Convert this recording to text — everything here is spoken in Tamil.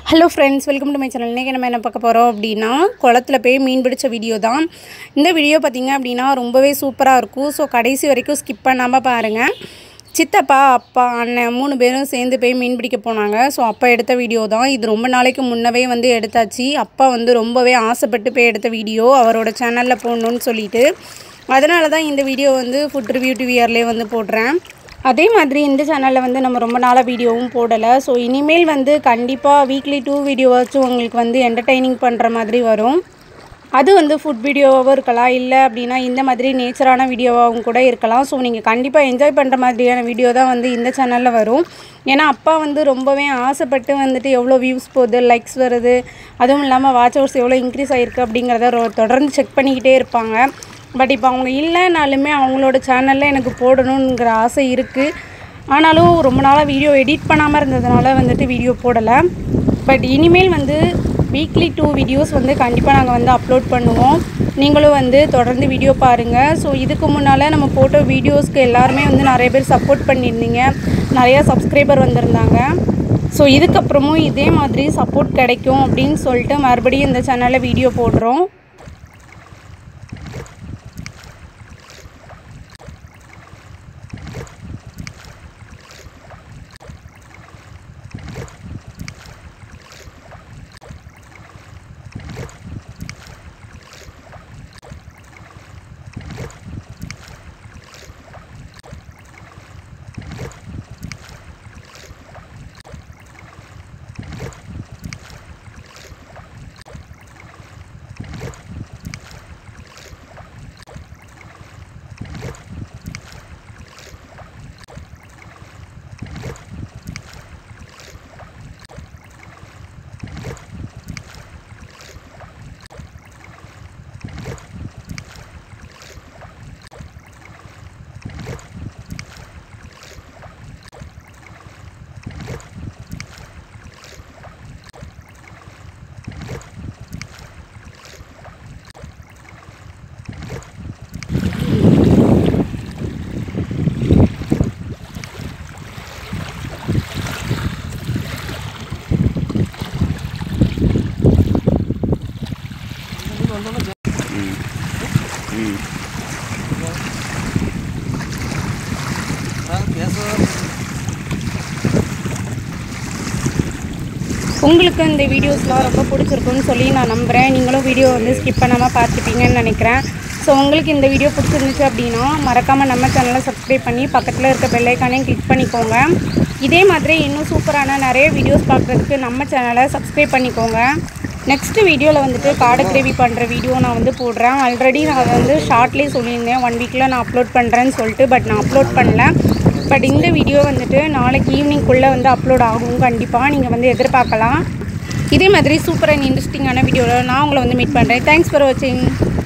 hello friends welcome to my channel இன்றைக்கி நம்ம என்ன பார்க்க போகிறோம் அப்படின்னா குளத்துல போய் மீன் பிடிச்ச வீடியோ தான் இந்த வீடியோ பார்த்திங்க அப்படின்னா ரொம்பவே சூப்பராக இருக்கும் ஸோ கடைசி வரைக்கும் ஸ்கிப் பண்ணாமல் பாருங்கள் சித்தப்பா அப்பா அண்ணன் மூணு பேரும் சேர்ந்து போய் மீன் பிடிக்க போனாங்க ஸோ அப்பா எடுத்த வீடியோ தான் இது ரொம்ப நாளைக்கு முன்னவே வந்து எடுத்தாச்சு அப்பா வந்து ரொம்பவே ஆசைப்பட்டு போய் எடுத்த வீடியோ அவரோட சேனலில் போடணுன்னு சொல்லிட்டு அதனால தான் இந்த வீடியோ வந்து ஃபுட் ரிவ்யூ டிவிஆர்லேயே வந்து போடுறேன் அதே மாதிரி இந்த சேனலில் வந்து நம்ம ரொம்ப நாளாக வீடியோவும் போடலை ஸோ இனிமேல் வந்து கண்டிப்பாக வீக்லி டூ வீடியோவாச்சும் உங்களுக்கு வந்து என்டர்டைனிங் பண்ணுற மாதிரி வரும் அது வந்து ஃபுட் வீடியோவாகவும் இருக்கலாம் இல்லை அப்படின்னா இந்த மாதிரி நேச்சரான வீடியோவாகவும் கூட இருக்கலாம் ஸோ நீங்கள் கண்டிப்பாக என்ஜாய் பண்ணுற மாதிரியான வீடியோ தான் வந்து இந்த சேனலில் வரும் ஏன்னா அப்பா வந்து ரொம்பவே ஆசைப்பட்டு வந்துட்டு எவ்வளோ வியூஸ் போகுது லைக்ஸ் வருது அதுவும் இல்லாமல் வாட்ச் ஹவர்ஸ் எவ்வளோ இன்க்ரீஸ் ஆகிருக்கு அப்படிங்கிறத ரொ- தொடர்ந்து செக் பண்ணிக்கிட்டே இருப்பாங்க பட் இப்போ அவங்க இல்லைனாலுமே அவங்களோட சேனலில் எனக்கு போடணுங்கிற ஆசை இருக்குது ஆனாலும் ரொம்ப நாளாக வீடியோ எடிட் பண்ணாமல் இருந்ததுனால வந்துட்டு வீடியோ போடலை பட் இனிமேல் வந்து வீக்லி டூ வீடியோஸ் வந்து கண்டிப்பாக நாங்கள் வந்து அப்லோட் பண்ணுவோம் நீங்களும் வந்து தொடர்ந்து வீடியோ பாருங்கள் ஸோ இதுக்கு முன்னால் நம்ம போட்ட வீடியோஸ்க்கு எல்லாருமே வந்து நிறைய பேர் சப்போர்ட் பண்ணியிருந்தீங்க நிறையா சப்ஸ்கிரைபர் வந்திருந்தாங்க ஸோ இதுக்கப்புறமும் இதே மாதிரி சப்போர்ட் கிடைக்கும் அப்படின்னு சொல்லிட்டு மறுபடியும் இந்த சேனலில் வீடியோ போடுறோம் உங்களுக்கு இந்த வீடியோஸ்லாம் ரொம்ப பிடிச்சிருக்குன்னு சொல்லி நான் நம்புகிறேன் நீங்களும் வீடியோ வந்து ஸ்கிப் பண்ணாமல் பார்த்துப்பீங்கன்னு நினைக்கிறேன் ஸோ உங்களுக்கு இந்த வீடியோ பிடிச்சிருந்துச்சு அப்படின்னா மறக்காமல் நம்ம சேனலை சப்ஸ்கிரைப் பண்ணி பக்கத்தில் இருக்க பெல்லைக்கானையும் கிளிக் பண்ணிக்கோங்க இதே மாதிரி இன்னும் சூப்பரான நிறைய வீடியோஸ் பார்க்குறதுக்கு நம்ம சேனலை சப்ஸ்கிரைப் பண்ணிக்கோங்க நெக்ஸ்ட் வீடியோவில் வந்துட்டு காடை கிரேவி பண்ணுற வீடியோ நான் வந்து போடுறேன் ஆல்ரெடி நான் வந்து ஷார்ட்லேயே சொல்லியிருந்தேன் ஒன் வீக்கில் நான் அப்லோட் பண்ணுறேன்னு சொல்லிட்டு பட் நான் அப்லோட் பண்ணல பட் இந்த வீடியோ வந்துட்டு நாளைக்கு ஈவினிங்குள்ளே வந்து அப்லோட் ஆகும் கண்டிப்பாக நீங்கள் வந்து எதிர்பார்க்கலாம் இதே மாதிரி சூப்பர் அண்ட் இன்ட்ரெஸ்டிங்கான வீடியோவில் நான் உங்களை வந்து மீட் பண்ணுறேன் தேங்க்ஸ் ஃபார் வாட்சிங்